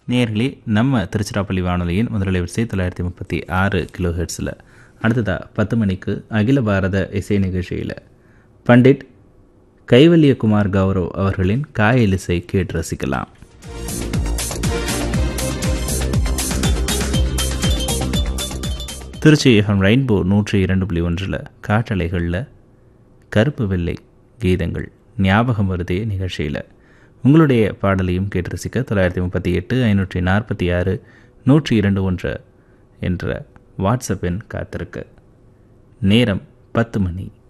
நேர்களே நம்ம திருச்சிராப்பள்ளி வானொலியின் முதலில் வரிசை தொள்ளாயிரத்தி முப்பத்தி ஆறு கிலோ ஹெர்ட்ஸில் அடுத்ததாக பத்து மணிக்கு அகில பாரத இசை நிகழ்ச்சியில் பண்டிட் கைவல்யகுமார் கௌரவ் அவர்களின் காயலிசை கேட்டு ரசிக்கலாம் திருச்சி எஃப்எம் ரெயின்போ நூற்றி இரண்டு புள்ளி ஒன்றில் காற்றலைகளில் கருப்பு வெள்ளை கீதங்கள் ஞாபகம் வருதே நிகழ்ச்சியில் உங்களுடைய பாடலையும் கேட்டு ரசிக்க தொள்ளாயிரத்தி முப்பத்தி எட்டு ஐநூற்றி நாற்பத்தி ஆறு நூற்றி இரண்டு ஒன்று என்ற வாட்ஸ்அப் எண் காத்திருக்கு நேரம் பத்து மணி